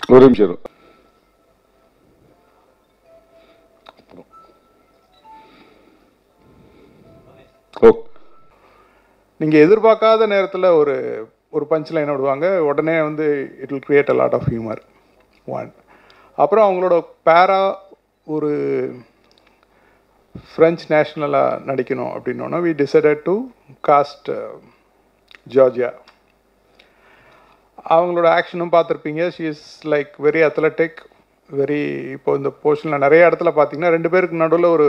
ஒரு நிமிஷம் இரு. ஓ நீங்கள் எதிர்பார்க்காத நேரத்தில் ஒரு ஒரு பஞ்ச் லைன் விடுவாங்க உடனே வந்து it will create a lot of humour one அப்புறம் அவங்களோட பேரா ஒரு ஃப்ரெஞ்ச் நேஷ்னலாக நடிக்கணும் அப்படின்னோன்னா we decided to cast Georgia அவங்களோட ஆக்ஷனும் பார்த்துருப்பீங்க she is like very athletic very இப்போ இந்த போர்ஷனில் நிறைய இடத்துல பார்த்தீங்கன்னா ரெண்டு பேருக்கு நடுவில் ஒரு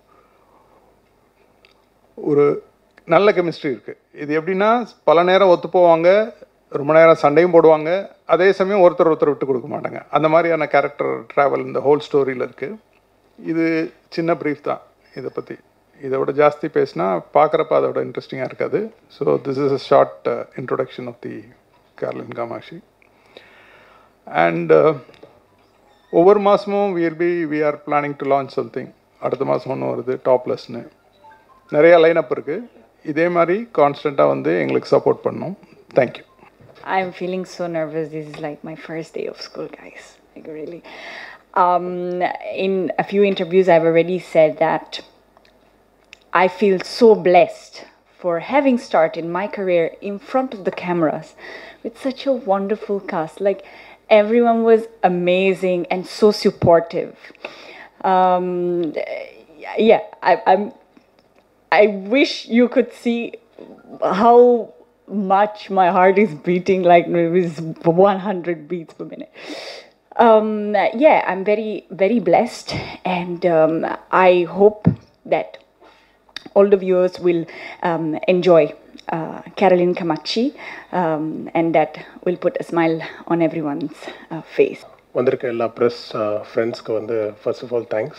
ஒரு நல்ல கெமிஸ்ட்ரி இருக்குது இது எப்படின்னா பல நேரம் ஒத்து போவாங்க ரொம்ப நேரம் சண்டையும் போடுவாங்க அதே சமயம் ஒருத்தர் ஒருத்தர் விட்டு கொடுக்க மாட்டாங்க அந்த மாதிரியான கேரக்டர் ட்ராவல் இந்த ஹோல் ஸ்டோரியில் இருக்குது இது சின்ன ப்ரீஃப் தான் இதை பற்றி இதை விட ஜாஸ்தி பேசினா பார்க்குறப்ப அதோட இன்ட்ரெஸ்டிங்காக இருக்காது so this is a short introduction of the கேர்லின் காமாஷி அண்ட் ஒவ்வொரு மாதமும் will be we are planning to launch something அடுத்த மாதம் ஒன்று வருது டாப்லெஸ்னு நிறைய லைனப் இருக்குது இதே மாதிரி கான்ஸ்டண்ட்டாக வந்து எங்களுக்கு சப்போர்ட் பண்ணும் thank you I'm feeling so nervous. This is like my first day of school, guys. Like really. Um, in a few interviews, I've already said that I feel so blessed for having started my career in front of the cameras with such a wonderful cast. Like everyone was amazing and so supportive. Um, yeah, I, I'm. I wish you could see how much my heart is beating like it was 100 beats per minute. Um, yeah, I'm very, very blessed, and um, I hope that all the viewers will um, enjoy uh, Caroline Kamachi um, and that will put a smile on everyone's uh, face. வந்திருக்க எல்லா press ஃப்ரெண்ட்ஸ்க்கு வந்து first of all thanks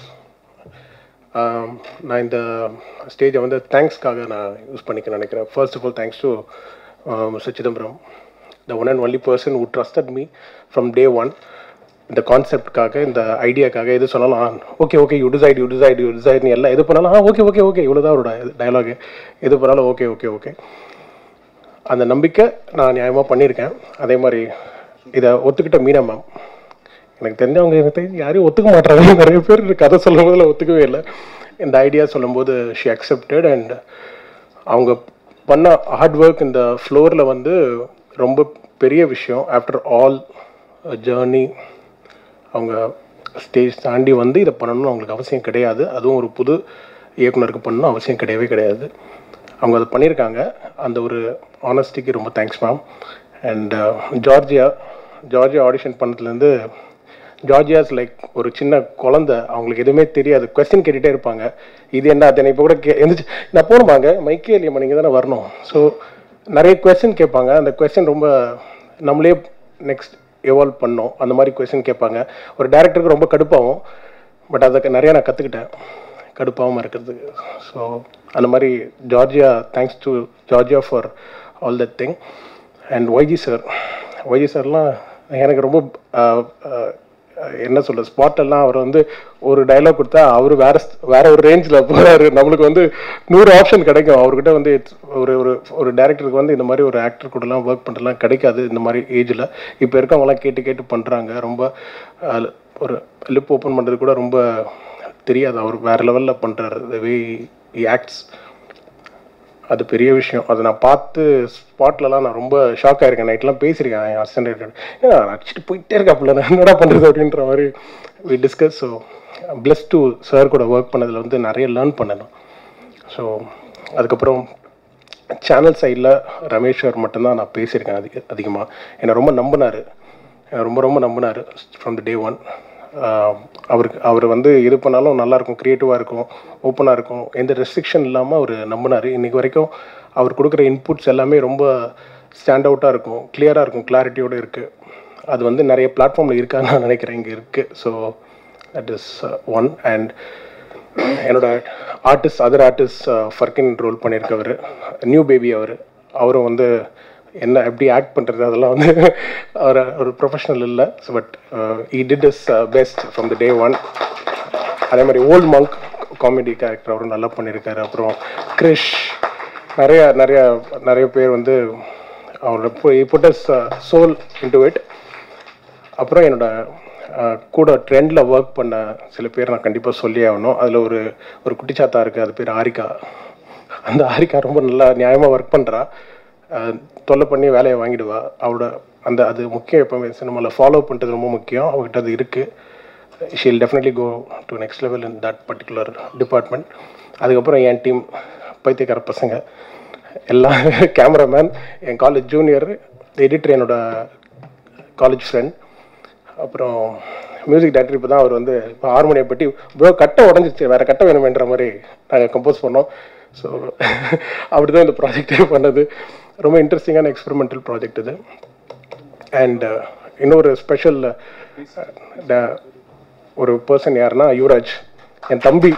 நான் இந்த ஸ்டேஜை வந்து தேங்க்ஸ்க்காக நான் use பண்ணிக்க நினைக்கிறேன் first of all thanks to mister Chidambaram the one and only person who trusted me from day one இந்த கான்செப்ட்காக இந்த ஐடியாக்காக எது சொன்னாலும் okay okay you decide you decide you டிசைட்னு எல்லாம் எது பண்ணாலும் ஆ ஓகே ஓகே ஓகே இவ்வளோ தான் அவரோட டயலாகு எது பண்ணாலும் ஓகே ஓகே ஓகே அந்த நம்பிக்கை நான் நியாயமாக பண்ணியிருக்கேன் அதே மாதிரி இதை ஒத்துக்கிட்ட மீனா மேம் எனக்கு தெரிஞ்சவங்க எனக்கு தெரிஞ்சு யாரையும் ஒத்துக்க மாட்டாங்க நிறைய பேர் கதை சொல்லும் போதில் ஒத்துக்கவே இல்லை இந்த ஐடியா சொல்லும்போது ஷி அக்செப்டட் அண்ட் அவங்க பண்ண ஹார்ட் ஒர்க் இந்த ஃப்ளோரில் வந்து ரொம்ப பெரிய விஷயம் ஆஃப்டர் ஆல் ஜேர்னி அவங்க ஸ்டேஜ் தாண்டி வந்து இதை பண்ணணும்னு அவங்களுக்கு அவசியம் கிடையாது அதுவும் ஒரு புது இயக்குனருக்கு பண்ணணும் அவசியம் கிடையவே கிடையாது அவங்க அதை பண்ணியிருக்காங்க அந்த ஒரு ஆனஸ்டிக்கு ரொம்ப thanks ma'am and Georgia Georgia audition பண்ணதுலேருந்து ஜார்ஜியாஸ் லைக் ஒரு சின்ன குழந்தை அவங்களுக்கு எதுவுமே தெரியாது கொஸ்டின் கேட்டுகிட்டே இருப்பாங்க இது என்ன அதை இப்போ கூட கே எந்திரிச்சு நான் போகணுமாங்க மைக்கே இல்லையம்மா நீங்கள் தானே வரணும் ஸோ நிறைய கொஸ்டின் கேட்பாங்க அந்த கொஸ்டின் ரொம்ப நம்மளே நெக்ஸ்ட் எவால்வ் பண்ணோம் அந்த மாதிரி கொஸ்டின் கேட்பாங்க ஒரு டேரக்டருக்கு ரொம்ப கடுப்பாகும் பட் அதை நிறையா நான் கற்றுக்கிட்டேன் கடுப்பாகவும் இருக்கிறதுக்கு ஸோ அந்த மாதிரி Georgia thanks to Georgia for all that thing and YG sir YG சார்லாம் எனக்கு ரொம்ப ஆஹ், ஆஹ், என்ன சொல்ற ஸ்பாட் எல்லாம் அவர் வந்து ஒரு டயலாக் கொடுத்தா அவர் வேற வேற ஒரு ரேஞ்சில் போறாரு நம்மளுக்கு வந்து நூறு ஆப்ஷன் கிடைக்கும் அவர்கிட்ட வந்து it's ஒரு ஒரு ஒரு டேரக்டருக்கு வந்து இந்த மாதிரி ஒரு ஆக்டர் கூடலாம் ஒர்க் பண்ணுறதுலாம் கிடைக்காது இந்த மாதிரி ஏஜில் இப்போ இருக்கவங்கலாம் கேட்டு கேட்டு பண்ணுறாங்க ரொம்ப ஆஹ், ஒரு லிப் ஓப்பன் பண்ணுறது கூட ரொம்ப தெரியாது அவர் வேற லெவலில் பண்ணுறாரு த வே ஆக்ட்ஸ் அது பெரிய விஷயம் அதை நான் பார்த்து ஸ்பாட்லலாம் நான் ரொம்ப ஷாக் ஆயிருக்கேன் நைட்லாம் பேசியிருக்கேன் என் அசிஸ்டன்ட் ஏன்னா அடிச்சுட்டு போயிட்டே இருக்காப்புல நான் என்னடா பண்ணுறது அப்படின்ற மாதிரி we discuss so blessed to sir கூட ஒர்க் பண்ணதில் வந்து நிறைய லேர்ன் பண்ணணும் ஸோ அதுக்கப்புறம் சேனல் சைடில் ரமேஷ் சார் மட்டும்தான் நான் பேசியிருக்கேன் அதிக அதிகமாக என்னை ரொம்ப நம்பினார் ரொம்ப ரொம்ப நம்பினார் ஃப்ரம் த டே ஒன் அவருக்கு அவர் வந்து எது பண்ணாலும் நல்லாயிருக்கும் க்ரியேட்டிவாக இருக்கும் ஓப்பனாக இருக்கும் எந்த ரெஸ்ட்ரிக்ஷன் இல்லாமல் அவர் நம்பினார் இன்றைக்கி வரைக்கும் அவர் கொடுக்குற இன்புட்ஸ் எல்லாமே ரொம்ப ஸ்டாண்ட் அவுட்டாக இருக்கும் கிளியராக இருக்கும் கிளாரிட்டியோடு இருக்குது அது வந்து நிறைய பிளாட்ஃபார்மில் இருக்கான்னு நான் நினைக்கிறேன் இங்கே இருக்குது so that is one and என்னோட ஆர்டிஸ்ட் அதர் ஆர்டிஸ்ட் ஃபர்கின் ரோல் பண்ணியிருக்கவர் நியூ பேபி அவர் அவரும் வந்து என்ன எப்படி ஆக்ட் பண்ணுறது அதெல்லாம் வந்து அவர் ஒரு ப்ரொஃபஷனல் இல்லை but he did his best from the day one அதே மாதிரி ஓல்ட் மங்க் காமெடி கேரக்டர் அவரும் நல்லா பண்ணியிருக்காரு அப்புறம் கிரிஷ் நிறைய நிறைய நிறைய பேர் வந்து அவர் புட்டஸ் சோல் இன்டு இட் அப்புறம் என்னோட அஹ், கூட ட்ரெண்டில் ஒர்க் பண்ண சில பேர் நான் கண்டிப்பாக சொல்லி ஆகணும் அதில் ஒரு ஒரு குட்டிச்சாத்தா இருக்குது அது பேர் ஆரிகா அந்த ஆரிகா ரொம்ப நல்லா நியாயமாக ஒர்க் பண்ணுறா தொல்லை பண்ணி வேலையை வாங்கிடுவா அவளோட அந்த அது முக்கியம் எப்போவுமே சினிமாவில் ஃபாலோ பண்ணுறது ரொம்ப முக்கியம் அவகிட்ட அது இருக்குது she'll definitely go to next level in that particular department அதுக்கப்புறம் என் டீம் பைத்தியக்கார பசங்க எல்லாம் கேமராமேன் என் காலேஜ் ஜூனியர் எடிட்டர் என்னோட காலேஜ் ஃப்ரெண்ட் அப்புறம் மியூசிக் டைரக்டர் இப்போ தான் அவர் வந்து இப்போ ஹார்மோனியை பற்றி ப்ரோ கட்டை உடஞ்சிச்சு வேறு கட்டை வேணுமேன்ற மாதிரி நாங்கள் கம்போஸ் பண்ணோம் ஸோ அப்படி தான் இந்த ப்ராஜெக்டே பண்ணது ரொம்ப இன்ட்ரெஸ்டிங்கான எக்ஸ்பெரிமெண்டல் ப்ராஜெக்ட் இது அண்ட் இன்னொரு ஸ்பெஷல் ஒரு பர்சன் யாருன்னா யுவராஜ் என் தம்பி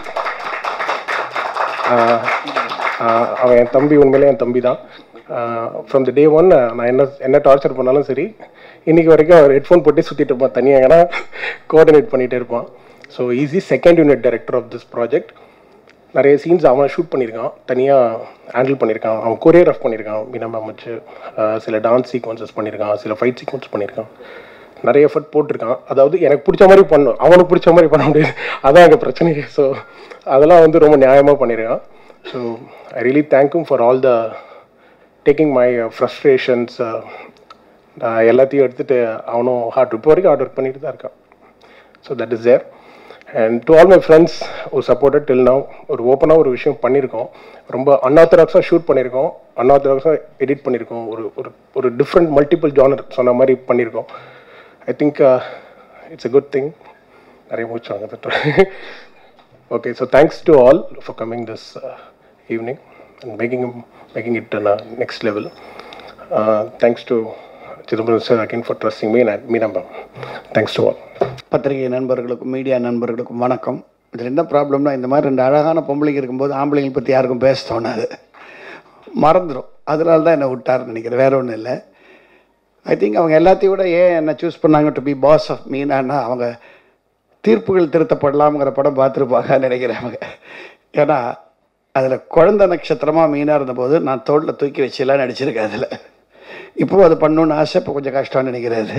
ஆஹ் ஆஹ் அவன் என் தம்பி உண்மையிலே என் தம்பி தான் ஃப்ரம் த டே ஒன் நான் என்ன என்ன டார்ச்சர் பண்ணாலும் சரி இன்னைக்கு வரைக்கும் அவர் ஹெட்ஃபோன் போட்டு சுற்றிட்டு இருப்பான் தனியாக ஏன்னா கோஆர்டினேட் பண்ணிகிட்டே இருப்பான் so he's second unit director of this project நிறைய சீன்ஸ் அவன் ஷூட் பண்ணியிருக்கான் தனியாக ஹேண்டில் பண்ணியிருக்கான் அவன் கொரியோகிராஃப் பண்ணியிருக்கான் மீனா மேம் வச்சு ஆஹ் சில டான்ஸ் சீக்வன்சஸ் பண்ணியிருக்கான் சில ஃபைட் சீக்வன்ஸ் பண்ணியிருக்கான் நிறைய எஃபர்ட் போட்டிருக்கான் அதாவது எனக்கு பிடிச்ச மாதிரி பண்ணும் அவனுக்கு பிடிச்ச மாதிரி பண்ண முடியாது அதான் எங்கள் பிரச்சனையே ஸோ அதெல்லாம் வந்து ரொம்ப நியாயமாக பண்ணியிருக்கான் ஸோ ஐ ரியலி தேங்க்யூம் for all the taking my frustrations எல்லாத்தையும் எடுத்துகிட்டு அவனும் ஹார்ட் இப்போ வரைக்கும் ஹார்ட் ஒர்க் பண்ணிட்டு தான் இருக்கான் so that is there and to all my friends ஒரு சப்போர்ட்டட் டில் நவ் ஒரு ஓப்பனாக ஒரு விஷயம் பண்ணியிருக்கோம் ரொம்ப அன்ஆத்தராக்ஸாக ஷூட் பண்ணியிருக்கோம் அன்ஆத்தராக்ஸாக எடிட் பண்ணியிருக்கோம் ஒரு ஒரு ஒரு டிஃப்ரெண்ட் மல்டிபிள் ஜானர் சொன்ன மாதிரி பண்ணியிருக்கோம் I think it's a good thing நிறைய மூச்சு வாங்க okay so thanks to all for coming this evening and making making it next level thanks to Chidambaram sir again for trusting me and Meena ma'am thanks to all பத்திரிகை நண்பர்களுக்கும் media நண்பர்களுக்கும் வணக்கம் இதில் என்ன ப்ராப்ளம்னா இந்த மாதிரி ரெண்டு அழகான பொம்பளைங்க இருக்கும்போது ஆம்பளைங்களை பற்றி யாருக்கும் பேச தோணாது மறந்துடும் அதனால தான் என்னை விட்டாருன்னு நினைக்கிறேன் வேற ஒன்றும் இல்லை ஐ திங்க் அவங்க எல்லாத்தையும் விட ஏன் என்னை சூஸ் பண்ணாங்க டு பி பாஸ் ஆஃப் மீனான்னா அவங்க தீர்ப்புகள் திருத்தப்படலாம்ங்கிற படம் பார்த்துருப்பாங்கன்னு நினைக்கிறேன் அவங்க ஏன்னா அதில் குழந்தை நட்சத்திரமாக மீனாக இருந்தபோது நான் தோளில் தூக்கி வச்செல்லாம் நடிச்சிருக்கேன் அதில் இப்போவும் அது பண்ணணுன்னு ஆசை இப்போ கொஞ்சம் கஷ்டம்னு நினைக்கிறாரு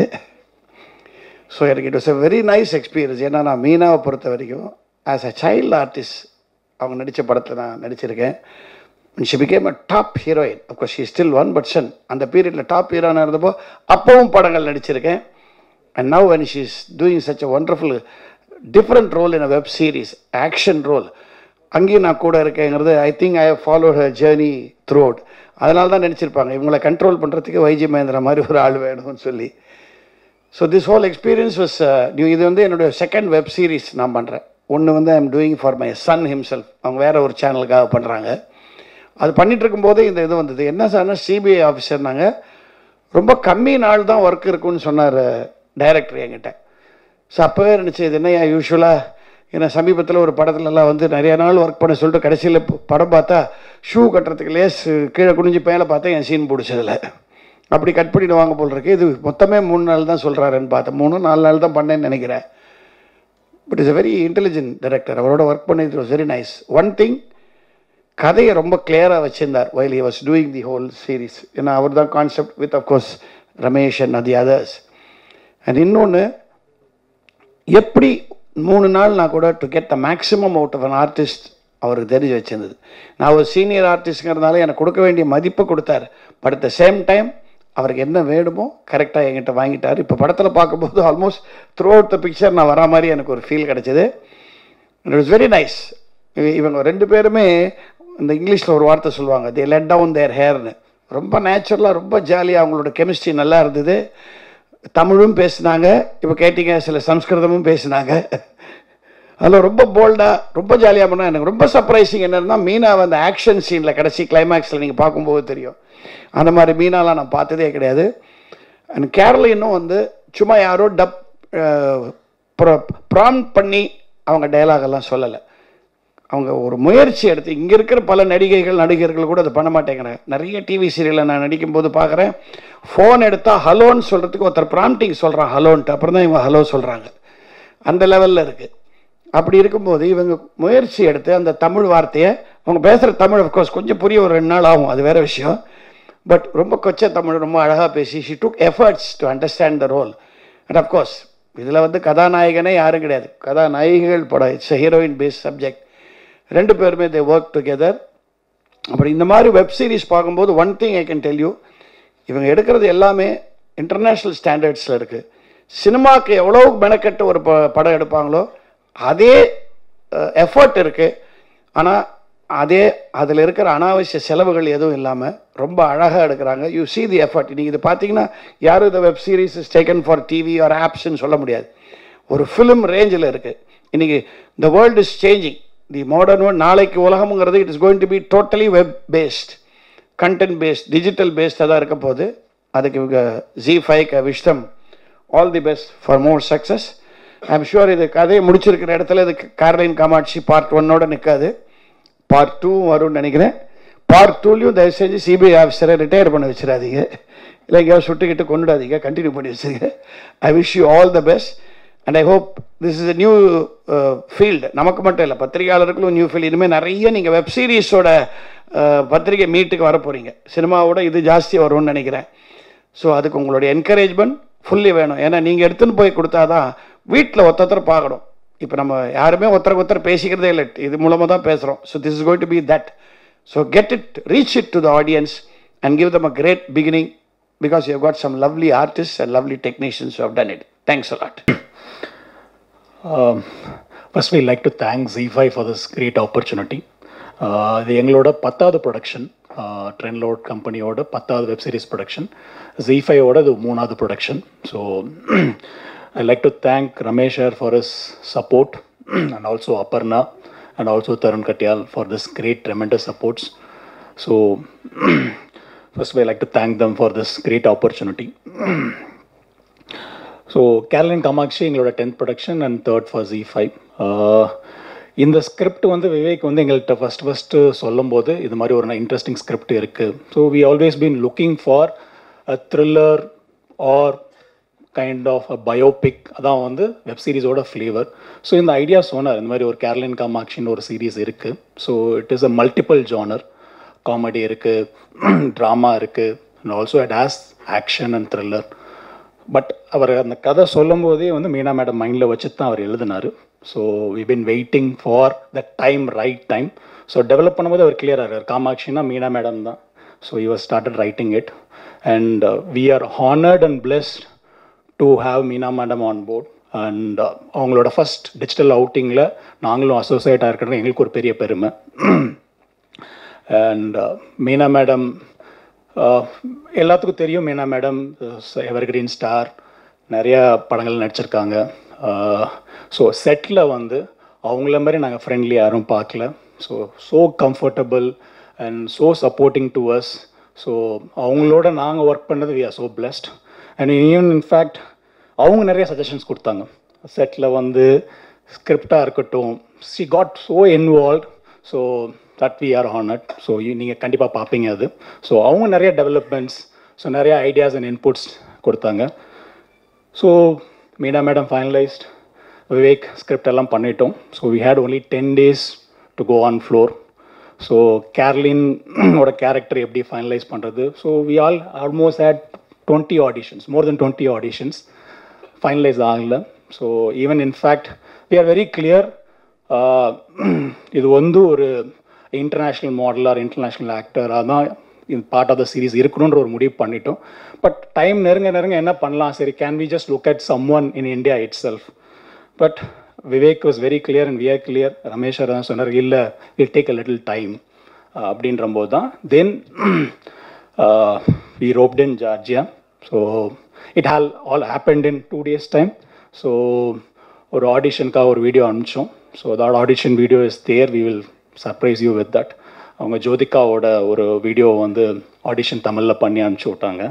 ஸோ எனக்கு it was a very nice experience ஏன்னா நான் மீனாவை பொறுத்த வரைக்கும் ஆஸ் அ சைல்டு ஆர்டிஸ்ட் அவங்க நடித்த படத்தில் நான் நடிச்சிருக்கேன் she became a top heroine of course she still one person அந்த பீரியடில் டாப் ஹீரோனாக இருந்தப்போ அப்பவும் படங்கள் நடிச்சிருக்கேன் and now when she is doing such a wonderful different role in a web series action role அங்கேயும் நான் கூட இருக்கேங்கிறது I think I have followed her journey throughout அதனால தான் நினச்சிருப்பாங்க இவங்களை கண்ட்ரோல் பண்ணுறதுக்கு வைஜி மகேந்திரா மாதிரி ஒரு ஆள் வேணும்னு சொல்லி so this whole experience was new இது வந்து என்னுடைய செகண்ட் வெப் சீரிஸ் நான் பண்ணுறேன் ஒன்று வந்து I'm doing for my son himself அவங்க வேற ஒரு சேனலுக்காக பண்ணுறாங்க அது பண்ணிட்டு இருக்கும்போதே இந்த இது வந்தது என்ன சார்னா சிபிஐ ஆஃபீஸர்னாங்க ரொம்ப கம்மி நாள் தான் ஒர்க் இருக்குன்னு சொன்னார் டைரக்டர் என்கிட்ட ஸோ அப்போவே நினச்சி இது என்ன யூஸ்வலாக ஏன்னா சமீபத்தில் ஒரு படத்துலலாம் வந்து நிறைய நாள் ஒர்க் பண்ண சொல்லிட்டு கடைசியில் படம் பார்த்தா ஷூ கட்டுறதுக்கு லேஸ் கீழே குனிஞ்சு மேலே பார்த்தா என் சீன் பிடிச்சதில்ல அப்படி கட் பண்ணிடுவாங்க போல் இருக்கு இது மொத்தமே மூணு நாள் தான் சொல்கிறாருன்னு பார்த்தேன் மூணு நாலு நாள் தான் பண்ணேன்னு நினைக்கிறேன் but is a very intelligent director அவரோட ஒர்க் பண்ணது was very nice one thing கதையை ரொம்ப கிளியராக வச்சிருந்தார் while he was doing the whole series ஏன்னா அவர் தான் concept with of course Ramesh and the others and இன்னொன்று எப்படி மூணு நாள்னா கூட to get the maximum out of an artist அவருக்கு தெரிஞ்சு வச்சிருந்தது நான் ஒரு சீனியர் ஆர்டிஸ்ட்ங்கிறதுனால எனக்கு கொடுக்க வேண்டிய மதிப்பை கொடுத்தாரு but at the same time அவருக்கு என்ன வேணுமோ கரெக்டாக என்கிட்ட வாங்கிட்டார் இப்போ படத்தில் பார்க்கும்போது almost throughout the picture நான் வரா மாதிரி எனக்கு ஒரு ஃபீல் கிடச்சிது இட் வாஸ் வெரி நைஸ் இவங்க ரெண்டு பேருமே இந்த இங்கிலீஷில் ஒரு வார்த்தை சொல்லுவாங்க தி லெட் டவுன் தேர் ஹேர்னு ரொம்ப நேச்சுரலாக ரொம்ப ஜாலியாக அவங்களோட கெமிஸ்ட்ரி நல்லா இருந்தது தமிழும் பேசினாங்க இப்போ கேட்டிங்க சில சம்ஸ்கிருதமும் பேசினாங்க அதில் ரொம்ப போல்டாக ரொம்ப ஜாலியாக பண்ணால் எனக்கு ரொம்ப சர்ப்ரைசிங் என்னன்னா மீனா அந்த ஆக்ஷன் சீனில் கடைசி கிளைமேக்ஸில் நீங்கள் பார்க்கும்போது தெரியும் அந்த மாதிரி மீனாலாம் நான் பார்த்ததே கிடையாது அண்ட் கேரளினும் வந்து சும்மா யாரோ டப் ப்ராம் பண்ணி அவங்க dialogue எல்லாம் சொல்லலை அவங்க ஒரு முயற்சி எடுத்து இங்கே இருக்கிற பல நடிகைகள் நடிகர்கள் கூட அதை பண்ண மாட்டேங்கிறாங்க நிறைய டிவி சீரியலில் நான் நடிக்கும்போது பார்க்குறேன் ஃபோன் எடுத்தால் ஹலோன்னு சொல்கிறதுக்கு ஒருத்தர் ப்ராம்ப்டிங் சொல்கிறான் ஹலோன்ட்டு அப்புறம் தான் இவங்க ஹலோ சொல்கிறாங்க அந்த லெவலில் இருக்குது அப்படி இருக்கும்போது இவங்க முயற்சி எடுத்து அந்த தமிழ் வார்த்தையை அவங்க பேசுகிற தமிழ் அஃப்கோர்ஸ் கொஞ்சம் புரிய ஒரு ரெண்டு நாள் ஆகும் அது வேற விஷயம் பட் ரொம்ப கொச்ச தமிழ் ரொம்ப அழகாக பேசி she took efforts to understand the role and of course இதில் வந்து கதாநாயகனே யாரும் கிடையாது கதாநாயகிகள் படம் இட்ஸ் ஹீரோயின் பேஸ்ட் சப்ஜெக்ட் ரெண்டு பேருமே தே ஒர்க் டுகெதர் அப்புறம் இந்த மாதிரி வெப் சீரிஸ் பார்க்கும்போது one thing I can tell you இவங்க எடுக்கிறது எல்லாமே இன்டர்நேஷ்னல் ஸ்டாண்டர்ட்ஸில் இருக்குது சினிமாவுக்கு எவ்வளோ மெனக்கெட்டு ஒரு ப படம் எடுப்பாங்களோ அதே எஃபர்ட் இருக்குது ஆனால் அதே அதில் இருக்கிற அனாவசிய செலவுகள் எதுவும் இல்லாமல் ரொம்ப அழகாக எடுக்கிறாங்க யூ see தி எஃபர்ட் நீங்கள் இது பார்த்தீங்கன்னா யாரும் இந்த web series is taken for TV or ஆப்ஸ்ன்னு சொல்ல முடியாது ஒரு ஃபிலிம் ரேஞ்சில் இருக்குது இன்றைக்கி the world is changing the modern world நாளைக்கு உலகம்ங்கிறது it is going to be totally web based content based digital பேஸ்டாக தான் இருக்க போகுது அதுக்கு இவங்க ஜி ஃபைவ்க்கு wish them all the best for more success I am sure இது கதையை முடிச்சிருக்கிற இடத்துல இது கேரளின் காமாட்சி பார்ட் ஒன்னோட நிற்காது பார்ட் டூ வரும்னு நினைக்கிறேன் பார்ட் டூலையும் தயவு செஞ்சு சிபிஐ ஆஃபீஸரை ரிட்டையர் பண்ண வச்சிடாதீங்க இல்லை எங்கேயாவது சுட்டுக்கிட்டு கொண்டுடாதீங்க கண்டினியூ பண்ணி வச்சுருங்க I wish you all the best and I hope this is a new field நமக்கு மட்டும் இல்லை பத்திரிகையாளர்களும் நியூ ஃபீல்டு இனிமேல் நிறைய நீங்கள் வெப் சீரிஸோட பத்திரிகை மீட்டுக்கு வர போகிறீங்க சினிமாவோட இது ஜாஸ்தி வரும்னு நினைக்கிறேன் ஸோ அதுக்கு உங்களுடைய என்கரேஜ்மெண்ட் ஃபுல்லி வேணும் ஏன்னா நீங்கள் எடுத்துன்னு போய் கொடுத்தாதான் வீட்டில் ஒருத்தர் பார்க்கணும் இப்போ நம்ம யாருமே ஒருத்தருக்கு ஒருத்தர் பேசிக்கிறதே இல்லை இது மூலமாக தான் பேசுகிறோம் so this is going to be that so get it reach it to the audience and give them a great beginning because you got some lovely artist and lovely technicians have done it thanks a lot Um, first, we'd like to thank Z5 for this great opportunity. Uh, இது எங்களோட பத்தாவது production ட்ரெண்ட்லோட் கம்பெனியோட பத்தாவது web series production Zee ஃபைவோட இது மூணாவது production so I like to thank Ramesh sir for his support and also Aparna and also Tarun Katial for this great tremendous supports. So, first, I like to thank them for this great opportunity. So Carolin Kamakshi எங்களோட tenth production and third for Zee five இந்த script வந்து விவேக் வந்து எங்கள்கிட்ட first first சொல்லும்போது இது மாதிரி ஒரு interesting script இருக்குது so we always been looking for a thriller or kind of a biopic அதான் வந்து வெப் சீரிஸோட ஃப்ளேவர் ஸோ இந்த ஐடியா சொன்னார் இந்த மாதிரி ஒரு கேரளின் காமாட்சின்னு ஒரு சீரீஸ் இருக்குது so it is a multiple genre comedy இருக்குது ட்ராமா இருக்குது and also it has action and thriller but அவர் அந்த கதை சொல்லும் போதே வந்து மீனா மேடம் மைண்டில் வச்சு தான் அவர் எழுதினார் so we been waiting for the time right time so develop பண்ணும்போது அவர் கிளியராக இருக்கார் காமாட்சினா மீனா மேடம் தான் so you started writing it and we are honoured and blessed to have Meena madam on board and அவங்களோட ஃபஸ்ட் டிஜிட்டல் அவுட்டிங்கில் நாங்களும் அசோசியேட்டாக இருக்கிறது எங்களுக்கு ஒரு பெரிய பெருமை அண்ட் மீனா மேடம் எல்லாத்துக்கும் தெரியும் மீனா மேடம் எவர்கிரீன் ஸ்டார் நிறையா படங்கள் நடிச்சிருக்காங்க ஸோ செட்டில் வந்து அவங்கள மாதிரி நாங்கள் ஃப்ரெண்ட்லி யாரும் பார்க்கல so so comfortable and so supporting to us so அவங்களோட நாங்கள் ஒர்க் பண்ணது we are so blessed and even in fact அவங்க நிறைய சஜஷன்ஸ் கொடுத்தாங்க செட்டில் வந்து ஸ்கிரிப்டாக இருக்கட்டும் she got so involve so that we are honoured so நீங்கள் கண்டிப்பாக பார்ப்பீங்க அது ஸோ அவங்க நிறைய டெவலப்மெண்ட்ஸ் ஸோ நிறைய ஐடியாஸ் அண்ட் இன்புட்ஸ் கொடுத்தாங்க so Meena madam finalised Vivek script எல்லாம் பண்ணிட்டோம் so we had only ten days to go on floor so Carolin ஓட கேரக்டர் எப்படி ஃபைனலைஸ் பண்ணுறது so we all almost had twenty auditions more then twenty auditions finalise ஆகல so even in fact we are very clear இது வந்து ஒரு international model or international actor அதான் இந்த part of the series இருக்கணுன்ற ஒரு முடிவு பண்ணிட்டோம் பட் டைம் நெருங்க நெருங்க என்ன பண்ணலாம் சரி can we just look at some one in India itself but Vivek was very clear and we are clear Ramesh தான் சொன்னார் இல்லை it take a little time அப்படின்ற போது தான் then we roped in Georgia so it all all happened in two days time so ஒரு ஆடிஷனுக்காக ஒரு video அனுப்பிச்சோம் so that audition video is there we will surprise you with that அவங்க ஜோதிகாவோட ஒரு video வந்து ஆடிஷன் தமிழில் பண்ணி அனுப்பிச்சி விட்டாங்க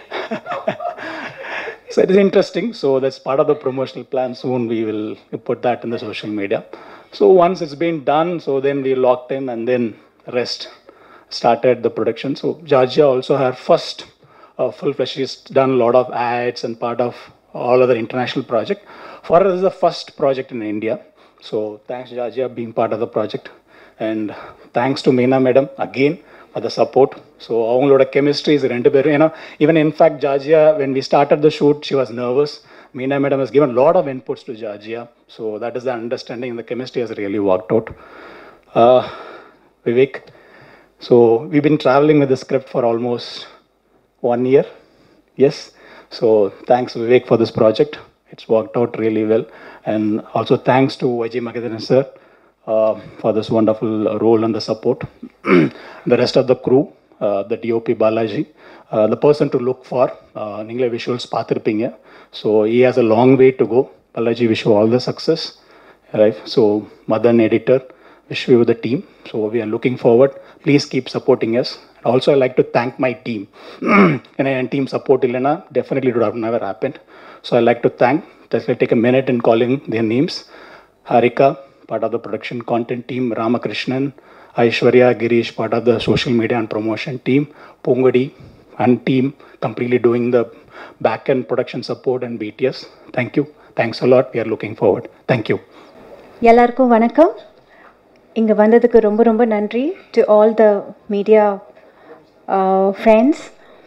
so it is interesting so that's part of the promotional plan soon we will put that in the social media so once it's been done so then we lock in and then rest started the production. So Georgia also her first uh, full fledged. She's done a lot of ads and part of all other international project. For her, this is the first project in India. So thanks Georgia being part of the project, and thanks to Meena Madam again for the support. So அவங்களோட chemistry is ரெண்டு பேரும் ஏன்னா even in fact Georgia when we started the shoot she was nervous Meena madam has given a lot of inputs to Georgia. So that is the understanding and the chemistry has really worked out. Uh, Vivek, so we've been traveling with the script for almost one year. Yes. So thanks Vivek for this project. It's worked out really well. And also thanks to YG Magadhan sir uh, for this wonderful uh, role and the support. the rest of the crew, uh, the DOP Balaji, uh, the person to look for, uh, நீங்களே visuals பார்த்துருப்பீங்க so he has a long way to go. Balaji, wish you all the success. Right. So Madan editor, wish you the team. So we are looking forward. Please keep supporting us. Also, I like to thank my team. and and team support illana definitely would have never happened. So I like to thank. Just like take a minute in calling their names. Harika, part of the production content team. Ramakrishnan, Aishwarya, Girish, part of the social media and promotion team. Pongadi and team completely doing the back end production support and BTS. Thank you. Thanks a lot. We are looking forward. Thank you. எல்லாருக்கும் வணக்கம் இங்கே வந்ததுக்கு ரொம்ப ரொம்ப நன்றி to all the media friends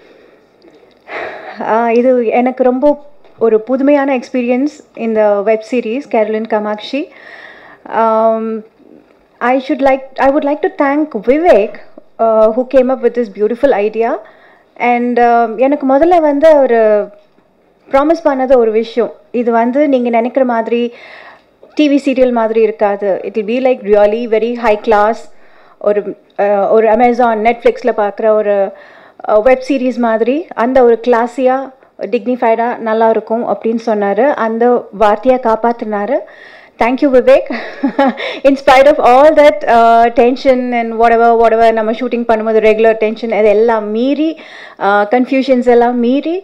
இது எனக்கு ரொம்ப ஒரு புதுமையான எக்ஸ்பீரியன்ஸ் இந்த web series Carolin Kamakshi I should like I would like to thank Vivek who came up with this beautiful idea and எனக்கு முதல்ல வந்து ஒரு ப்ராமிஸ் பண்ணது ஒரு விஷயம் இது வந்து நீங்கள் நினைக்கிற மாதிரி டிவி சீரியல் மாதிரி இருக்காது it will be like really very high class ஒரு அஹ், ஒரு அமேசான் நெட்ஃப்ளிக்ஸில் பார்க்குற ஒரு வெப் சீரிஸ் மாதிரி அந்த ஒரு கிளாஸியாக டிக்னிஃபைடாக நல்லா இருக்கும் அப்படின்னு சொன்னார் அந்த வார்த்தையை காப்பாற்றினாரு thank you Vivek in spite of all that tension and whatever whatever நம்ம ஷூட்டிங் பண்ணும்போது ரெகுலர் டென்ஷன் அது எல்லாம் மீறி கன்ஃபியூஷன்ஸ் எல்லாம் மீறி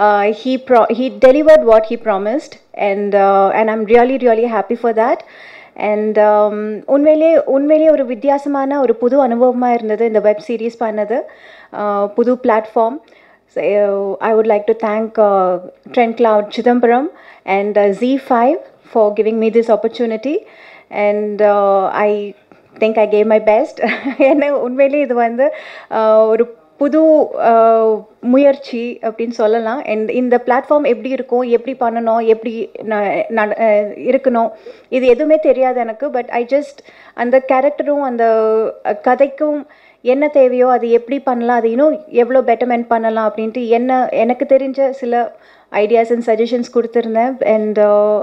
he pro he delivered what he promised and uh, and I'm really really happy for that and um, உண்மையிலே உண்மையிலே ஒரு வித்தியாசமான ஒரு புது அனுபவமாக இருந்தது இந்த வெப் சீரிஸ் பண்ணது uh, புது platform So, uh, I would like to thank uh, Trent Cloud Chidambaram and uh, Z5 for giving me this opportunity. And uh, I think I gave my best. ஏன்னா உண்மையிலே இது வந்து uh, ஒரு புது uh, முயற்சி அப்படின்னு சொல்லலாம் அண்ட் இந்த பிளாட்ஃபார்ம் எப்படி இருக்கும் எப்படி பண்ணணும் எப்படி ந- நட- அஹ் இருக்கணும் இது எதுவுமே தெரியாது எனக்கு பட் ஐ ஜஸ்ட் அந்த கேரக்டரும் அந்த அஹ், கதைக்கும் என்ன தேவையோ அது எப்படி பண்ணலாம் அது இன்னும் எவ்வளோ பெட்டர்மெண்ட் பண்ணலாம் அப்படின்ட்டு என்ன எனக்கு தெரிஞ்ச சில ஐடியாஸ் அண்ட் சஜஷன்ஸ் கொடுத்துருந்தேன் and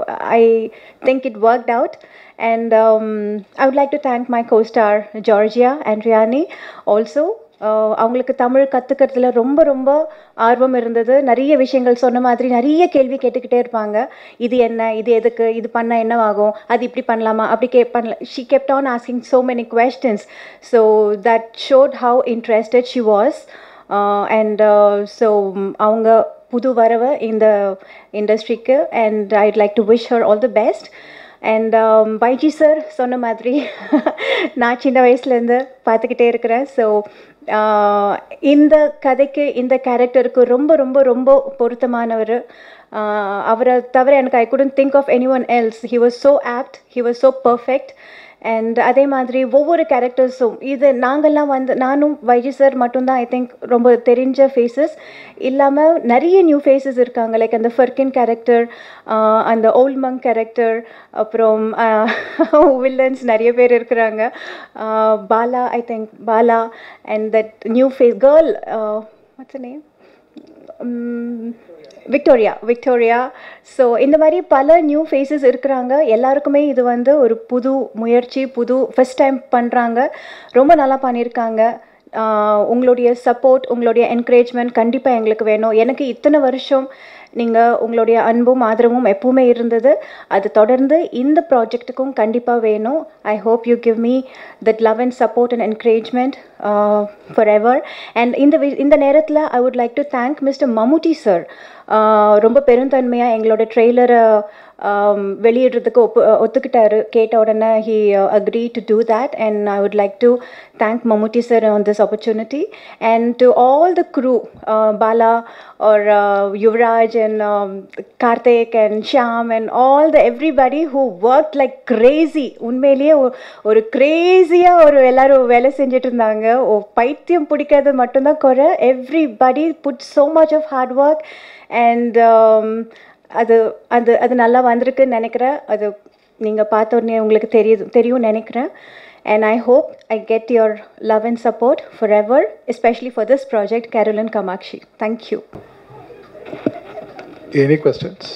I think it worked out and I would like to thank my costar Georgia and ரியானி ஆல்சோ அவங்களுக்கு தமிழ் கற்றுக்கிறதுல ரொம்ப ரொம்ப ஆர்வம் இருந்தது நிறைய விஷயங்கள் சொன்ன மாதிரி நிறைய கேள்வி கேட்டுக்கிட்டே இருப்பாங்க இது என்ன இது எதுக்கு இது பண்ணால் என்னவாகும் அது இப்படி பண்ணலாமா அப்படி கே பண்ணல she kept on asking so many questions so that showed how interested she was and so அவங்க புது வரவை இந்த இண்டஸ்ட்ரிக்கு and I'd like to wish her all the best and பைஜி சார் சொன்ன மாதிரி நான் சின்ன வயசுலேருந்து பார்த்துக்கிட்டே இருக்கிறேன் ஸோ இந்த கதைக்கு இந்த கேரக்டருக்கு ரொம்ப ரொம்ப ரொம்ப பொருத்தமானவர் ஆஹ் அவரை தவிர எனக்கு I couldn't think of any one else he was so apt he was so perfect and அதே மாதிரி ஒவ்வொரு கேரக்டர்ஸும் இது நாங்கள்லாம் வந்து நானும் வைஜி சார் மட்டும்தான் ஐ திங்க் ரொம்ப தெரிஞ்ச ஃபேஸஸ் இல்லாமல் நிறைய நியூ ஃபேஸஸ் இருக்காங்க லைக் அந்த ஃபர்கின் கேரக்டர் அந்த ஓல்ட் மங் கேரக்டர் அப்புறம் வில்லன்ஸ் நிறைய பேர் இருக்கிறாங்க ஆஹ் Bala I think Bala and that new face girl what's name Victoria Victoria so இந்த மாதிரி பல நியூ ஃபேஸஸ் இருக்கிறாங்க எல்லாருக்குமே இது வந்து ஒரு புது முயற்சி புது ஃபஸ்ட் டைம் பண்ணுறாங்க ரொம்ப நல்லா பண்ணியிருக்காங்க ஆஹ் உங்களுடைய சப்போர்ட் உங்களுடைய என்கரேஜ்மெண்ட் கண்டிப்பாக எங்களுக்கு வேணும் எனக்கு இத்தனை வருஷம் நீங்கள் உங்களுடைய அன்பும் ஆதரவும் எப்பவுமே இருந்தது அது தொடர்ந்து இந்த ப்ராஜெக்ட்டுக்கும் கண்டிப்பாக வேணும் I hope you give me that love and support and encouragement for ever and இந்த வி- இந்த நேரத்தில் I would like to thank mister Mammootty sir ரொம்ப பெருந்தன்மையாக எங்களோட ட்ரெய்லரை வெளியிடுறதுக்கு ஒப்பு ஒத்துக்கிட்டாரு கேட்ட உடனே he agree to do that and I would like to thank Mammootty sir on this opportunity and to all the crew uh, bala or uh, yuvraj and um, karthik and shyam and all the everybody who worked like crazy உண்மையிலேயே ஒ- ஒரு கிரேசியாக ஒரு எல்லாரும் வேலை செஞ்சுட்டு இருந்தாங்க ஓ பைத்தியம் பிடிக்கிறது மட்டும்தான் குறை everybody put so much of hard work and um, அது அது அது நல்லா வந்திருக்குன்னு நினைக்கிறேன் அது நீங்கள் பார்த்த உடனே உங்களுக்கு தெரியுது தெரியும் நினைக்கிறேன் and I hope I get your love and support for ever especially for this project Carolin Kamakshi thank you any questions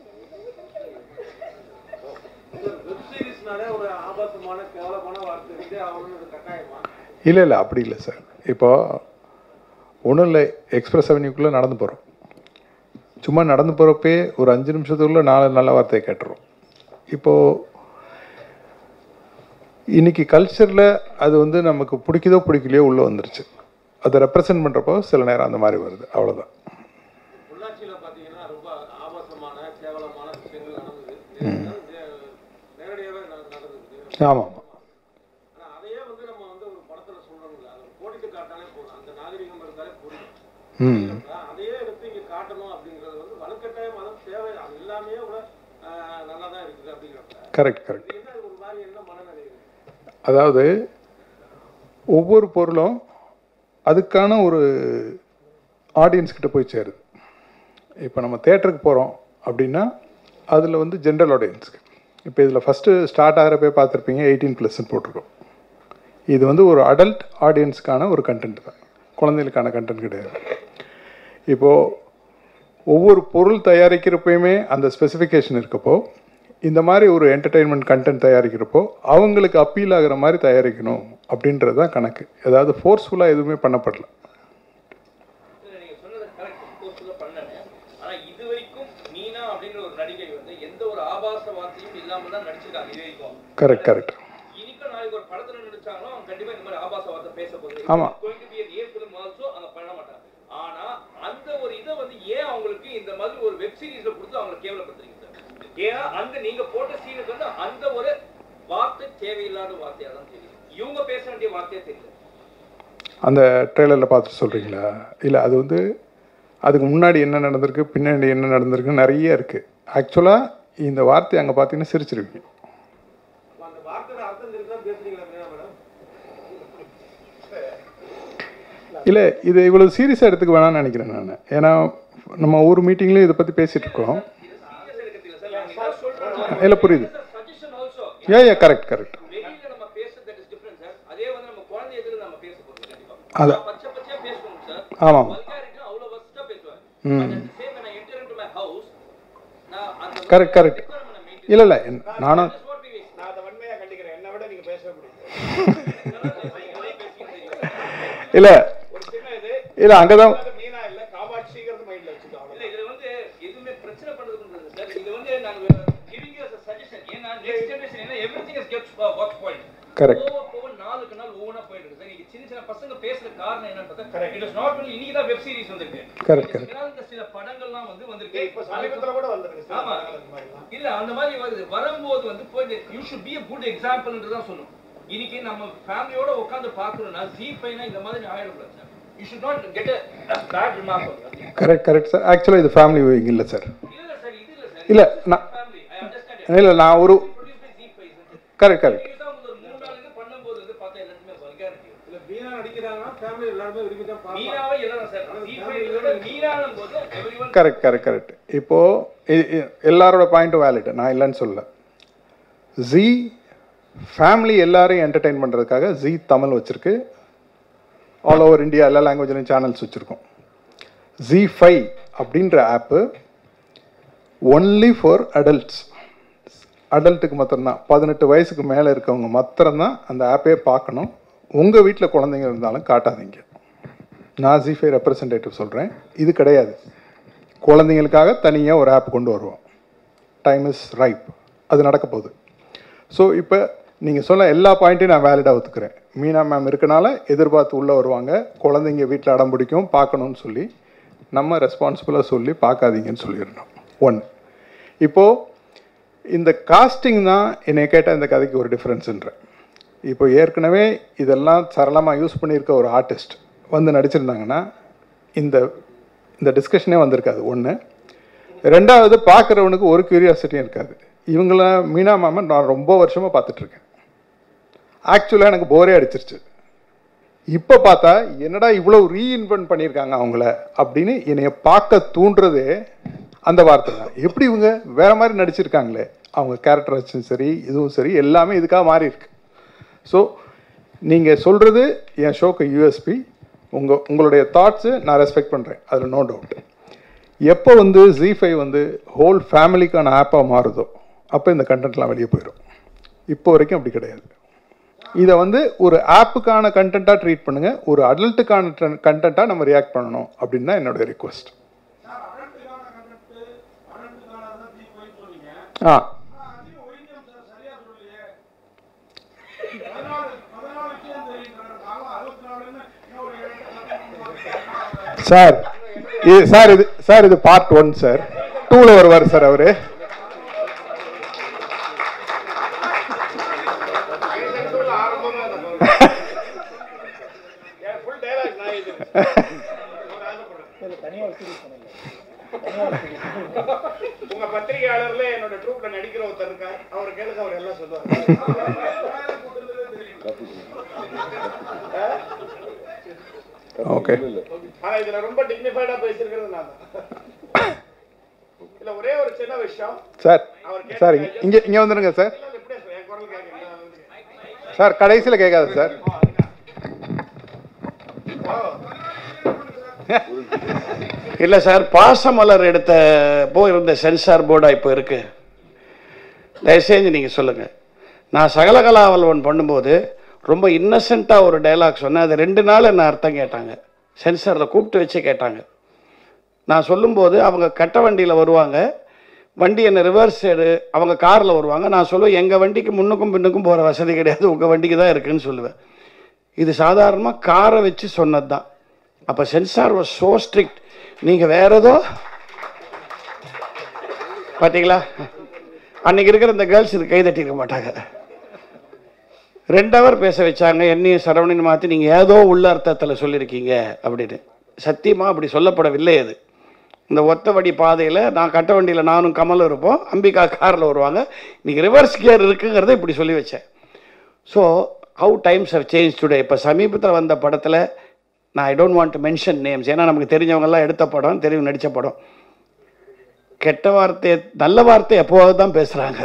இல்லை இல்லை அப்படி இல்லை சார் இப்போ ஒன்றும் இல்லை எக்ஸ்பிரஸ் அவென்யூக்குள்ளே நடந்து போகிறோம் சும்மா நடந்து போகிறப்பே ஒரு அஞ்சு நிமிஷத்துக்குள்ள நாலு நல்ல வார்த்தையை கேட்டுரும் இப்போது இன்னைக்கு கல்ச்சரில் அது வந்து நமக்கு பிடிக்குதோ பிடிக்கலையோ உள்ளே வந்துருச்சு அதை ரெப்ரசன்ட் பண்ணுறப்போ சில நேரம் அந்த மாதிரி வருது அவ்வளோதான் உள்ளாட்சியில் பார்த்தீங்கன்னா ரொம்ப ஆபாசமான கேவலமான விஷயங்கள் நடந்தது நேரடியாகவே நடந்தது ஆமாம் ஆமாம் ஆனால் அதையே வந்து நம்ம வந்து ஒரு படத்தில் சொல்கிறோம்ல அதை கோடிட்டு காட்டாலே போதும் அந்த நாகரிகம் இருந்தாலே புரியும் ம் ஆனா, அதையே எடுத்து இங்கே காட்டணும் அப்படிங்கிறது வந்து வலுக்கட்டாயம் அது தேவை அது எல்லாமே கூட ஆஹ், நல்லா தான் இருக்குது அப்படிங்கிறப்ப கரெக்ட் கரெக்ட் என்ன இது ஒரு மாதிரி என்ன மனநிலை இருக்கு? அதாவது ஒவ்வொரு பொருளும் அதுக்கான ஒரு ஆடியன்ஸ் கிட்ட போய் சேருது இப்போ நம்ம தேட்டருக்கு போகிறோம் அப்படின்னா அதில் வந்து ஜென்ரல் ஆடியன்ஸுக்கு இப்போ இதில் ஃபஸ்ட்டு ஸ்டார்ட் ஆகிறப்பே பார்த்துருப்பீங்க எயிட்டீன் ப்ளஸ்ன்னு போட்டிருக்கோம் இது வந்து ஒரு அடல்ட் ஆடியன்ஸ்க்கான ஒரு கண்டென்ட் தான் குழந்தைகளுக்கான கண்டென்ட் கிடையாது இப்போது ஒவ்வொரு பொருள் தயாரிக்கிறப்பயுமே அந்த ஸ்பெசிஃபிகேஷன் இருக்கப்போ இந்த மாதிரி ஒரு என்டர்டெயின்மெண்ட் கண்டென்ட் தயாரிக்கிறப்போ அவங்களுக்கு அப்பீல் ஆகுற மாதிரி தயாரிக்கணும் அப்படின்றது தான் கணக்கு அதாவது ஃபோர்ஸ்ஃபுல்லாக எதுவுமே பண்ணப்படல இல்ல, நீங்க சொன்னது correct. கோர்ஸ்ல பண்ணேன்னு. ஆனா இது வரைக்கும் மீனா அப்படிங்கிற ஒரு நடிகை வந்து எந்த ஒரு ஆபாச வார்த்தையும் இல்லாம தான் நடிச்சிருக்காங்க இது வரைக்கும் கரெக்ட் கரெக்ட் இன்னைக்கும் நாளைக்கு ஒரு படத்துல நடிச்சாங்களோ அவங்க கண்டிப்பா இந்த மாதிரி ஆபாச வார்த்தை பேச போகுது ஆமா. going to be an A film also அவங்க பண்ண மாட்டாங்க ஆனா அந்த ஒரு இதை வந்து ஏன் அவங்களுக்கு இந்த மாதிரி ஒரு வெப் சீரிஸ்ல கொடுத்து அவங்களை கேவலப்படுத்துறீங்க சார் ஏன்னா அந்த நீங்க போட்ட சீனுக்கு வந்து அந்த ஒரு வார்த்தை தேவையில்லாத வார்த்தையா தான் தெரியும் இவங்க பேச வேண்டிய வார்த்தையே தெரியல அந்த ட்ரெய்லரில் பார்த்துட்டு சொல்கிறீங்களா இல்லை அது வந்து அதுக்கு முன்னாடி என்ன நடந்திருக்கு பின்னாடி என்ன நடந்திருக்கு நிறைய இருக்குது ஆக்சுவலாக இந்த வார்த்தை அங்கே பார்த்தீங்கன்னா சிரிச்சிருவீங்க அந்த வார்த்தையோட அர்த்தம் தெரிஞ்சா பேசுறீங்களா மீனா மேடம் இல்லை இது இவ்வளோ சீரியஸாக எடுத்துக்க வேணாம்னு நினைக்கிறேன் நான் ஏன்னா நம்ம ஒவ்வொரு மீட்டிங்லேயும் இதை பற்றி பேசிகிட்டு இருக்கோம் இல்லை புரியுது சஜஷன் ஆல்சோ ஏ ஏ கரெக்ட் கரெக்ட் வெளியில நம்ம பேசுறது தட் இஸ் டிஃபரன்ஸ் சார் அதே வந்து நம்ம குழந்தை எதிர நம்ம பேச போறோம் கண்டிப்பா அத- நான் பச்சை பச்சையா பேசணும் சார் ஆமாம் வல்காரிட்டி அவ்வளவு வஸ்டா பேசுவேன் ம் same when I enter into my house நான் அந்த கரெக்ட் கரெக்ட் இல்லை இல்லை நானும் what we நான் அதை வன்மையா கண்டிக்கிறேன் என்னை விட நீங்க பேசவே முடியும் இல்லை ஒரு சின்ன இது இல்லை அங்கே தான் அது மீனா இல்ல காமாட்சிங்கிறது மைண்ட்ல வச்சுக்கோ இல்ல இதுல வந்து எதுவுமே பிரச்சனை பண்றதுன்றது சார் இது வந்து நாங்க கிவிங் யூ சஜஷன் ஏன்னா நெக்ஸ்ட் ஜெனரேஷன் ஏன்னா everything is gets watch point Correct. போக போக நாளுக்கு நாள் ஒவ்வொன்றா போயிட்டு இருக்கு சார் இன்னைக்கு சின்ன சின்ன பசங்க பேசுற காரணம் என்னன்னு பார்த்தா இட் இஸ் நாட் ஒன்லி இன்னைக்கு தான் வெப் சீரிஸ் வந்திருக்கு Correct, இதுக்கு முன்னால இந்த சில படங்கள்லாம் வந்து வந்திருக்கு இப்ப சமீபத்துல கூட வந்திருக்கு சார் ஆமா இந்த மாதிரிலாம். இல்ல அந்த மாதிரி வருது வரும்போது வந்து போய் you should be a good எக்ஸாம்பிள்ன்றது தான் சொல்லணும் இன்னைக்கு நம்ம ஃபேமிலியோட உட்கார்ந்து பார்க்கணும்னா ஜி பைனா இந்த மாதிரி ஆயிடக்கூடாது sir you should not get a bad remark correct correct sir ஆக்சுவலாக இது ஃபேமிலி வியூவிங் இல்லை சார் இல்ல சார் இது இல்ல சார் இல்லை நான் ஃபேமிலி ஐ அண்டர்ஸ்டாண்ட் இல்லை நான் ஒரு produce by Zee by correct correct இது தான் ஒரு மூணு நாள் இது பண்ணும்போது வந்து பார்த்தா எல்லாத்துமே வல்காரிட்டி இல்ல மீனா நடிக்கிறாங்கன்னா ஃபேமிலி எல்லாருமே விரும்பி தான் பார்ப்பாங்க. மீனாவே எல்லாரும் சார் ஜி பை மீனானும் போது எவ்ரிவன் கரெக்ட் கரெக்ட் கரெக்ட் இப்போது எல்லாரோட பாயிண்ட்டும் வேலிட் நான் இல்லைன்னு சொல்லல ஜி ஃபேமிலி எல்லாரையும் என்டர்டெயின் பண்ணுறதுக்காக ஜி தமிழ் வச்சுருக்கு ஆல் ஓவர் இந்தியா எல்லா லாங்குவேஜ்லையும் சேனல்ஸ் வச்சுருக்கோம் ஜி ஃபைவ் அப்படின்ற ஆப்பு ஒன்லி ஃபார் அடல்ட்ஸ் அடல்ட்டுக்கு மாத்திரம்தான் பதினெட்டு வயசுக்கு மேலே இருக்கவங்க மாத்திரம்தான் அந்த ஆப்பே பார்க்கணும் உங்கள் வீட்டில் குழந்தைங்க இருந்தாலும் காட்டாதீங்க நான் ஜி ஃபைவ் ரெப்ரசன்டேட்டிவ் சொல்கிறேன் இது கிடையாது குழந்தைங்களுக்காக தனியாக ஒரு ஆப் கொண்டு வருவோம் டைம் இஸ் ரைப் அது நடக்க போகுது ஸோ இப்போ நீங்கள் சொன்ன எல்லா பாயிண்ட்டையும் நான் வேலிடாக ஒத்துக்கிறேன் மீனா மேம் இருக்கனால எதிர்பார்த்து உள்ளே வருவாங்க குழந்தைங்க வீட்டில் அடம் பிடிக்கும் பார்க்கணும்னு சொல்லி நம்ம ரெஸ்பான்சிபிளாக சொல்லி பார்க்காதீங்கன்னு சொல்லிடணும் ஒன் இப்போது இந்த காஸ்டிங் தான் என்னை கேட்டால் இந்த கதைக்கு ஒரு டிஃப்ரென்ஸுன்றேன் இப்போ ஏற்கனவே இதெல்லாம் சரளமாக யூஸ் பண்ணியிருக்க ஒரு ஆர்டிஸ்ட் வந்து நடிச்சிருந்தாங்கன்னா இந்த இந்த டிஸ்கஷனே வந்திருக்காது ஒன்று ரெண்டாவது பார்க்குறவனுக்கு ஒரு கியூரியாசிட்டியும் இருக்காது இவங்கள மீனா மாமன் நான் ரொம்ப வருஷமாக பார்த்துட்ருக்கேன் ஆக்சுவலாக எனக்கு போரே அடிச்சிருச்சு இப்போ பார்த்தா என்னடா இவ்வளோ ரீஇன்வென்ட் பண்ணியிருக்காங்க அவங்கள அப்படின்னு என்னைய பார்க்க தூண்டுறதே அந்த வார்த்தை தான் எப்படி இவங்க வேற மாதிரி நடிச்சிருக்காங்களே அவங்க கேரக்டரைஸும் சரி இதுவும் சரி எல்லாமே இதுக்காக மாறி இருக்கு ஸோ நீங்கள் சொல்கிறது என் ஷோக்கு யூஎஸ்பி உங்கள் உங்களுடைய தாட்ஸு நான் ரெஸ்பெக்ட் பண்ணுறேன் அதில் நோ டவுட் எப்போ வந்து ஜி ஃபைவ் வந்து ஹோல் ஃபேமிலிக்கான ஆப்பாக மாறுதோ அப்போ இந்த கண்டென்ட்லாம் வெளியே போயிடும் இப்போ வரைக்கும் அப்படி கிடையாது இதை வந்து ஒரு ஆப்புக்கான கண்டென்ட்டாக ட்ரீட் பண்ணுங்க ஒரு அடல்ட்டுக்கான கண்டென்ட்டாக நம்ம ரியாக்ட் பண்ணணும் அப்படின்னு தான் என்னுடைய ரிக்வெஸ்ட் ஆ சார் இது சார் இது சார் இது பார்ட் ஒன் சார் டூவில் வருவார் சார் அவரு ஃபுல் டைலாக் நான் இது உங்க பத்திரிகையாளர்ல என்னோட ட்ரூப்ல நடிக்கிற ஒருத்தர் இருக்கார் அவர் கேளுங்க அவர் எல்லாம் சொல்லுவார் ஓகே ஆனா இதுல ரொம்ப டிக்னிஃபைடா பேசிருக்கிறது நான் தான் இல்ல ஒரே ஒரு சின்ன விஷயம் சார் சார் இங்கே இங்கே வந்துடுங்க சார் இல்ல, இப்படியே சொல்லு, என் குரல் கேட்க சார் கடைசியில் கேட்காது சார் இல்லை சார் பாசமலர் எடுத்த போ இருந்த சென்சார் போர்டாக இப்போ இருக்கு தயவுசெய்து நீங்கள் சொல்லுங்கள் நான் சகலகலாவல்வன் பண்ணும்போது ரொம்ப இன்னசென்ட்டாக ஒரு டைலாக் சொன்னேன் அது ரெண்டு நாள் என்ன அர்த்தம் கேட்டாங்க சென்சாரில் கூப்பிட்டு வச்சு கேட்டாங்க நான் சொல்லும்போது அவங்க கட்ட வண்டியில் வருவாங்க வண்டி என்ன ரிவர்ஸ் சைடு அவங்க காரில் வருவாங்க நான் சொல்லுவேன் எங்கள் வண்டிக்கு முன்னுக்கும் பின்னுக்கும் போகிற வசதி கிடையாது உங்கள் வண்டிக்கு தான் இருக்குன்னு சொல்லுவேன் இது சாதாரணமாக காரை வச்சு சொன்னது தான் அப்போ சென்சார் வாஸ் ஸோ ஸ்ட்ரிக்ட் நீங்கள் வேற ஏதோ பார்த்தீங்களா அன்னைக்கு இருக்கிற இந்த கேர்ள்ஸ் இது கை தட்டியிருக்க மாட்டாங்க ரெண்டு ஹவர் பேச வச்சாங்க என்னையும் சரவணன் மாற்றி நீங்கள் ஏதோ உள்ள அர்த்தத்தில் சொல்லியிருக்கீங்க அப்படின்னு சத்தியமாக அப்படி சொல்லப்படவில்லை அது இந்த ஒத்த வடி பாதையில் நான் கட்ட வண்டியில் நானும் கமலும் இருப்போம் அம்பிகா காரில் வருவாங்க இன்னைக்கு ரிவர்ஸ் கியர் இருக்குங்கிறத இப்படி சொல்லி வச்சேன் so how times have change today இப்போ சமீபத்தில் வந்த படத்தில் நான் I don't want to mention names ஏன்னா நமக்கு தெரிஞ்சவங்கெல்லாம் எடுத்த படம் தெரியும் நடித்த படம் கெட்ட வார்த்தையை நல்ல வார்த்தை எப்போவாவது தான் பேசுகிறாங்க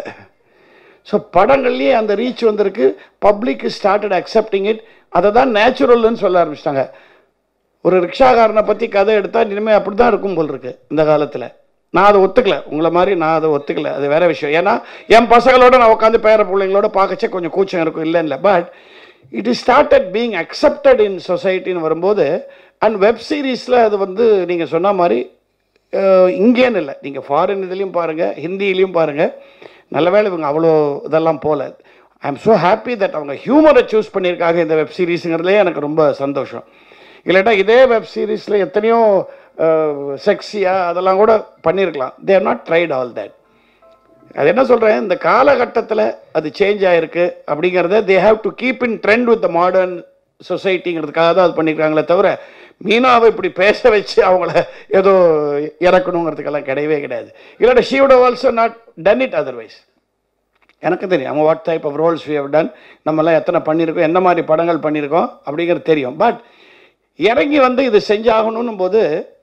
ஸோ படங்கள்லேயே அந்த ரீச் வந்திருக்கு பப்ளிக் ஸ்டார்டட் அக்செப்டிங் இட் அதை தான் நேச்சுரல்னு சொல்ல ஆரம்பிச்சிட்டாங்க ஒரு ரிக்ஷாக்காரனை பற்றி கதை எடுத்தால் இனிமேல் அப்படி தான் இருக்கும் போல் இருக்கு இந்த காலத்தில் நான் அதை ஒத்துக்கல உங்களை மாதிரி நான் அதை ஒத்துக்கல அது வேற விஷயம் ஏன்னா என் பசங்களோட நான் உட்காந்து பேர பிள்ளைங்களோட பார்க்கச்சே கொஞ்சம் கூச்சம் இருக்கும் இல்லை இல்லை but it is started being accepted in சொசைட்டின்னு வரும்போது அண்ட் வெப் சீரிஸில் அது வந்து நீங்கள் சொன்ன மாதிரி அஹ், இங்கேன்னு இல்லை நீங்கள் ஃபாரின் இதுலேயும் பாருங்கள் ஹிந்திலையும் பாருங்கள் நல்ல வேளை இவங்க அவ்வளோ இதெல்லாம் போகல I am so happy that அவங்க ஹியூமரை சூஸ் பண்ணியிருக்காங்க இந்த வெப் சீரிஸுங்கிறதுலே எனக்கு ரொம்ப சந்தோஷம் இல்லாட்டா இதே வெப் சீரிஸில் எத்தனையோ செக்ஸியாக அதெல்லாம் கூட பண்ணியிருக்கலாம் they're not tried all that அது என்ன சொல்கிறேன் இந்த காலகட்டத்தில் அது சேஞ்ச் ஆகிருக்கு அப்படிங்கிறத they have to keep in trend with the modern சொசைட்டிங்கிறதுக்காக தான் அது பண்ணியிருக்காங்களே தவிர மீனாவை இப்படி பேச வச்சு அவங்கள ஏதோ இறக்கணுங்கிறதுக்கெல்லாம் கிடையவே கிடையாது இல்லாட்ட she would have also not done it otherwise எனக்கு தெரியும் நம்ம what type of roles we have done நம்மலாம் எத்தனை பண்ணியிருக்கோம் என்ன மாதிரி படங்கள் பண்ணியிருக்கோம் அப்படிங்கிறது தெரியும் பட் இறங்கி வந்து இது செஞ்சாகணும் போது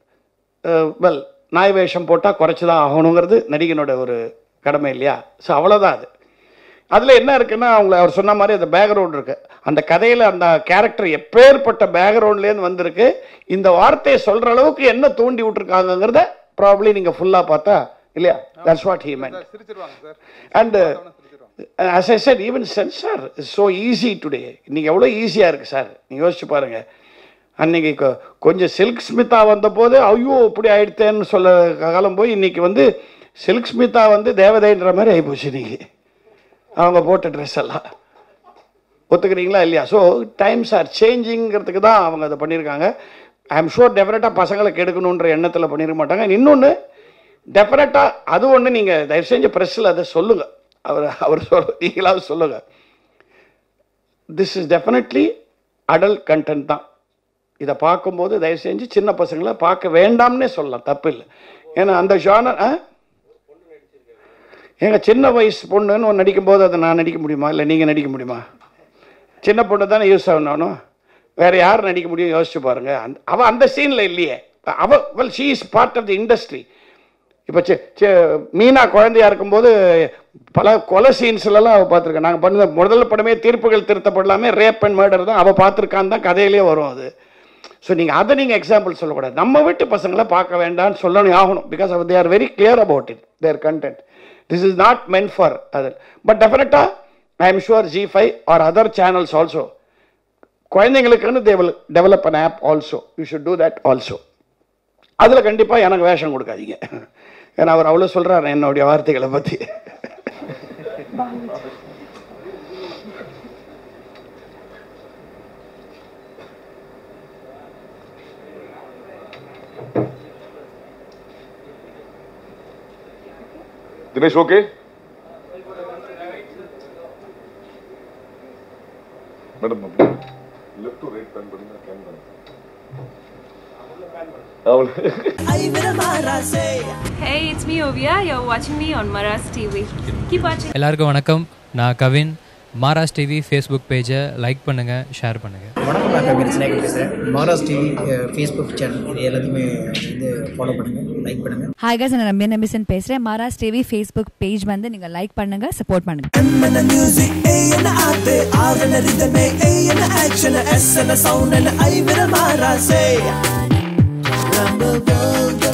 வெல் நாய் வேஷம் போட்டால் குறைச்சி தான் ஆகணுங்கிறது நடிகனோட ஒரு கடமை இல்லையா ஸோ அவ்வளோதான் அது அதில் என்ன இருக்குன்னா அவங்கள அவர் சொன்ன மாதிரி அந்த பேக்ரவுண்ட் இருக்கு அந்த கதையில் அந்த கேரக்டர் எப்பேற்பட்ட பேக்ரவுண்ட்லேருந்து வந்திருக்கு இந்த வார்த்தையை சொல்கிற அளவுக்கு என்ன தூண்டி விட்டுருக்காங்கங்கிறத ப்ராப்ளி நீங்கள் ஃபுல்லாக பார்த்தா இல்லையா தட்ஸ் வாட் ஹீ மென்ட் சிரிச்சிருவாங்க sir and as I said even censor is so easy today இன்னைக்கு எவ்வளோ ஈஸியாக இருக்குது சார் நீங்கள் யோசிச்சு பாருங்க அன்னைக்கு கொ- கொஞ்சம் சில்க் ஸ்மிதா வந்தபோது ஐயோ இப்படி ஆயிடுத்தேன்னு சொல்ல காலம் போய் இன்னைக்கு வந்து சில்க் ஸ்மிதா வந்து தேவதைன்ற மாதிரி ஆகிப்போச்சு இன்னைக்கு அவங்க போட்ட ட்ரெஸ் எல்லாம் ஒத்துக்கிறீங்களா இல்லையா ஸோ டைம்ஸ் ஆர் சேஞ்சிங்கிறதுக்கு தான் அவங்க அதை பண்ணியிருக்காங்க ஐ எம் ஷூர் டெஃபினட்டாக பசங்களை கெடுக்கணுன்ற எண்ணத்தில் பண்ணியிருக்க மாட்டாங்க இன்னொன்று டெஃபினட்டாக அது ஒன்று நீங்கள் தயவு செஞ்சு ப்ரெஸ்ஸில் அதை சொல்லுங்கள் அவர் அவர் சொல் நீங்களாவது சொல்லுங்கள் this is definitely adult content தான் இதை பார்க்கும்போது தயவு செஞ்சு சின்ன பசங்களை பார்க்க வேண்டாம்னே சொல்லலாம் தப்பு இல்லை ஏன்னா அந்த ஜானர் ஆ ஏங்க சின்ன வயசு பொண்ணுன்னு ஒன்று நடிக்கும்போது அதை நான் நடிக்க முடியுமா இல்லை நீங்கள் நடிக்க முடியுமா சின்ன பொண்ணு தானே யூஸ் ஆகணும் வேற யார் நடிக்க முடியும் யோசிச்சு பாருங்க அந்த அவ அந்த சீனில் இல்லையே அவ well she is part of the industry இப்போ செ செ மீனா குழந்தையா இருக்கும்போது பல கொலை சீன்ஸ்லலாம் அவள் பார்த்துருக்கேன் நாங்கள் பண்ண முதல்ல படமே தீர்ப்புகள் திருத்தப்படலாமே ரேப் அண்ட் மர்டர் தான் அவள் பார்த்துருக்கான்னு தான் கதையிலே வரும் அது ஸோ நீங்கள் அதை நீங்கள் எக்ஸாம்பிள் சொல்லக்கூடாது நம்ம வீட்டு பசங்களை பார்க்க வேண்டாம்னு சொல்லணும் ஆகணும் பிகாஸ் அவர் they are very clear about it their content this is not meant for other but டெஃபினட்டாக I am sure Zee five or other channels also குழந்தைங்களுக்குன்னு they will develop an app also you should do that also அதில் கண்டிப்பாக எனக்கு வேஷம் கொடுக்காதீங்க ஏன்னா அவர் அவ்வளோ சொல்கிறார் என்னுடைய வார்த்தைகளை பற்றி Dinesh okay madam left to right pan பண்ணி camera Hey, it's me Ovia. You're watching me on Maras TV. Keep watching. எல்லாருக்கும் வணக்கம் நான் கவின் மாராஸ் டிவி ஃபேஸ்புக் பேஜை லைக் பண்ணுங்கள் ஷேர் பண்ணுங்கள் வணக்கம் நான் கவின் சினாகி பேசுகிறேன் மாராஸ் டிவி ஃபேஸ்புக் சேனல் இது எல்லாத்தையுமே வந்து ஃபாலோ பண்ணுங்கள் லைக் பண்ணுங்கள் ஹாய் காய்ஸ் நான் ரம்யா நம்பிசன் பேசுகிறேன் மாராஸ் டிவி ஃபேஸ்புக் பேஜ் வந்து நீங்கள் லைக் பண்ணுங்கள் சப்போர்ட் பண்ணுங்கள் sound and I will Mara say Rumble,